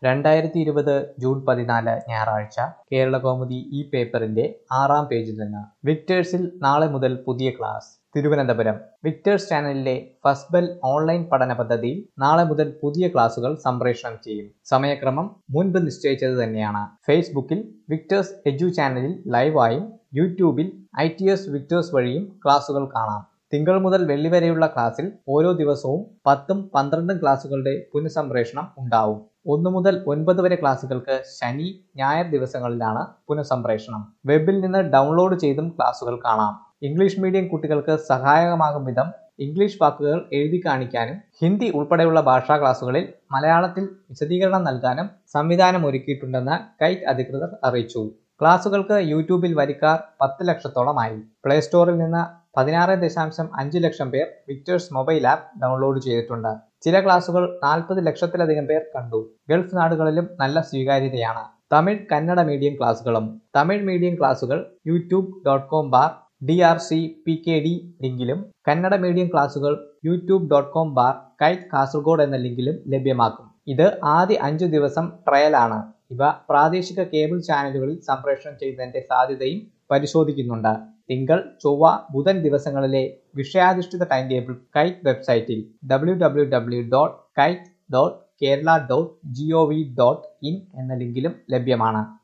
രണ്ടായിരത്തി ഇരുപത് ജൂൺ പതിനാല് ഞായറാഴ്ച കേരളകൗമുദി ഈ പേപ്പറിന്റെ ആറാം പേജിൽ നിന്ന് വിക്ടേഴ്സിൽ നാളെ മുതൽ പുതിയ ക്ലാസ് തിരുവനന്തപുരം വിക്ടേഴ്സ് ചാനലിലെ ഫസ്റ്റ് ബെൽ ഓൺലൈൻ പഠന പദ്ധതിയിൽ നാളെ മുതൽ പുതിയ ക്ലാസുകൾ സംപ്രേഷണം ചെയ്യും സമയക്രമം മുൻപ് നിശ്ചയിച്ചത് തന്നെയാണ് ഫേസ്ബുക്കിൽ വിക്ടേഴ്സ് എഡ്യു ചാനലിൽ ലൈവായും യൂട്യൂബിൽ ഐ ടി എസ് വിക്ടേഴ്സ് വഴിയും ക്ലാസുകൾ കാണാം തിങ്കൾ മുതൽ വെള്ളി വരെയുള്ള ക്ലാസ്സിൽ ഓരോ ദിവസവും പത്തും പന്ത്രണ്ടും ക്ലാസുകളുടെ പുനഃസംപ്രേഷണം ഉണ്ടാവും ഒന്നു മുതൽ ഒൻപത് വരെ ക്ലാസുകൾക്ക് ശനി ഞായർ ദിവസങ്ങളിലാണ് പുനഃസംപ്രേഷണം വെബിൽ നിന്ന് ഡൗൺലോഡ് ചെയ്തും ക്ലാസുകൾ കാണാം ഇംഗ്ലീഷ് മീഡിയം കുട്ടികൾക്ക് സഹായകമാകും വിധം ഇംഗ്ലീഷ് വാക്കുകൾ എഴുതി കാണിക്കാനും ഹിന്ദി ഉൾപ്പെടെയുള്ള ഭാഷാ ക്ലാസുകളിൽ മലയാളത്തിൽ വിശദീകരണം നൽകാനും സംവിധാനം ഒരുക്കിയിട്ടുണ്ടെന്ന് കൈറ്റ് അധികൃതർ അറിയിച്ചു ക്ലാസുകൾക്ക് യൂട്യൂബിൽ വരിക്കാർ പത്ത് ലക്ഷത്തോളമായി പ്ലേ സ്റ്റോറിൽ നിന്ന് പതിനാറ് ദശാംശം അഞ്ച് ലക്ഷം പേർ വിക്ടേഴ്സ് മൊബൈൽ ആപ്പ് ഡൗൺലോഡ് ചെയ്തിട്ടുണ്ട് ചില ക്ലാസുകൾ നാൽപ്പത് ലക്ഷത്തിലധികം പേർ കണ്ടു ഗൾഫ് നാടുകളിലും നല്ല സ്വീകാര്യതയാണ് തമിഴ് കന്നഡ മീഡിയം ക്ലാസുകളും തമിഴ് മീഡിയം ക്ലാസുകൾ YouTube dot com bar D R C P K D ലിങ്കിലും കന്നഡ മീഡിയം ക്ലാസുകൾ YouTube dot com bar KITE Kasaragod എന്ന ലിങ്കിലും ലഭ്യമാക്കും ഇത് ആദ്യ അഞ്ചു ദിവസം ട്രയലാണ് ഇവ പ്രാദേശിക കേബിൾ ചാനലുകളിൽ സംപ്രേഷണം ചെയ്യുന്നതിന്റെ സാധ്യതയും പരിശോധിക്കുന്നുണ്ട് തിങ്കൾ ചൊവ്വ ബുധൻ ദിവസങ്ങളിലെ വിഷയാധിഷ്ഠിത ടൈം ടേബിൾ കൈറ്റ് വെബ്സൈറ്റിൽ W W W dot KITE dot Kerala dot G O V dot in എന്ന ലിങ്കിലും ലഭ്യമാണ്